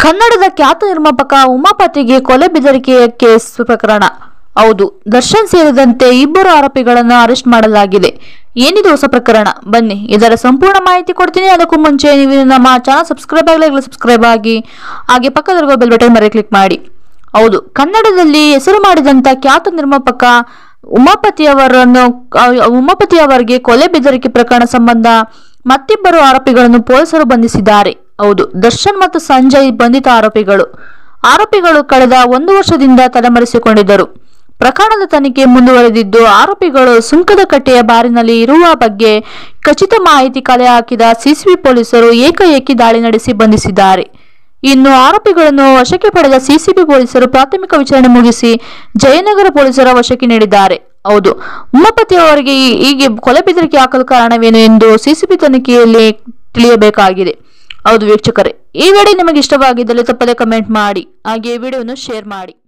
ಕನ್ನಡದ ಖ್ಯಾತ ನಿರ್ಮಾಪಕ ಉಮಾಪತಿಗೆ ಕೊಲೆ ಬೆದರಿಕೆಯ ಕೇಸ್ ಪ್ರಕರಣ ಹೌದು ದರ್ಶನ್ ಸೇರಿದಂತೆ ಇಬ್ಬರು ಆರೋಪಿಗಳನ್ನು ಅರೆಸ್ಟ್ ಮಾಡಲಾಗಿದೆ ಏನಿದು ಹೊಸ ಪ್ರಕರಣ ಬನ್ನಿ ಇದರ ಸಂಪೂರ್ಣ ಮಾಹಿತಿ ಕೊಡ್ತೀನಿ ಅದಕ್ಕೂ ಮುಂಚೆ ನೀವು ನಮ್ಮ ಚಾನಲ್ ಸಬ್ಸ್ಕ್ರೈಬ್ ಆಗಲಿ ಸಬ್ಸ್ಕ್ರೈಬ್ ಆಗಿ ಹಾಗೆ ಪಕ್ಕದಲ್ಲಿರುವ ಬೆಲ್ ಬಟನ್ ಮೇಲೆ ಕ್ಲಿಕ್ ಮಾಡಿ ಹೌದು ಕನ್ನಡದಲ್ಲಿ ಹೆಸರು ಮಾಡಿದಂತ ಖ್ಯಾತ ನಿರ್ಮಾಪಕ ಉಮಾಪತಿ ಅವರನ್ನು ಅಹ್, ಉಮಾಪತಿ ಅವರಿಗೆ ಕೊಲೆ ಬೆದರಿಕೆ ಪ್ರಕರಣ ಸಂಬಂಧ ಮತ್ತಿಬ್ಬರು ಆರೋಪಿಗಳನ್ನು ಪೊಲೀಸರು ಬಂಧಿಸಿದ್ದಾರೆ ಹೌದು ದರ್ಶನ್ ಮತ್ತು ಸಂಜಯ್ ಬಂಧಿತ ಆರೋಪಿಗಳು ಆರೋಪಿಗಳು ಕಳೆದ ಒಂದು ವರ್ಷದಿಂದ ತಲೆಮರೆಸಿಕೊಂಡಿದ್ದರು ಪ್ರಕರಣದ ತನಿಖೆ ಮುಂದುವರೆದಿದ್ದು ಆರೋಪಿಗಳು ಸುಂಕದ ಕಟ್ಟೆಯ ಬಾರಿನಲ್ಲಿ ಇರುವ ಬಗ್ಗೆ ಖಚಿತ ಮಾಹಿತಿ ಕಲೆ ಹಾಕಿದ ಸಿಸಿಬಿ ಪೊಲೀಸರು ಏಕಾಏಕಿ ದಾಳಿ ನಡೆಸಿ ಬಂಧಿಸಿದ್ದಾರೆ ಇನ್ನು ಆರೋಪಿಗಳನ್ನು ವಶಕ್ಕೆ ಪಡೆದ ಸಿಸಿಬಿ ಪೊಲೀಸರು ಪ್ರಾಥಮಿಕ ವಿಚಾರಣೆ ಮುಗಿಸಿ ಜಯನಗರ ಪೊಲೀಸರ ವಶಕ್ಕೆ ನೀಡಿದ್ದಾರೆ ಹೌದು ಉಮಾಪತಿ ಅವರಿಗೆ ಈ- ಹೀಗೆ ಕೊಲೆ ಬೆದರಿಕೆ ಹಾಕಲು ಕಾರಣವೇನು ಎಂದು ಸಿಸಿಬಿ ತನಿಖೆಯಲ್ಲಿ ತಿಳಿಯಬೇಕಾಗಿದೆ ಹೌದು ವೀಕ್ಷಕರೇ ಈ ವಿಡಿಯೋ ನಿಮಗೆ ಇಷ್ಟವಾಗಿದ್ದಲ್ಲಿ ತಪ್ಪದೆ ಕಮೆಂಟ್ ಮಾಡಿ ಹಾಗೆ ಈ ವಿಡಿಯೋವನ್ನು ಶೇರ್ ಮಾಡಿ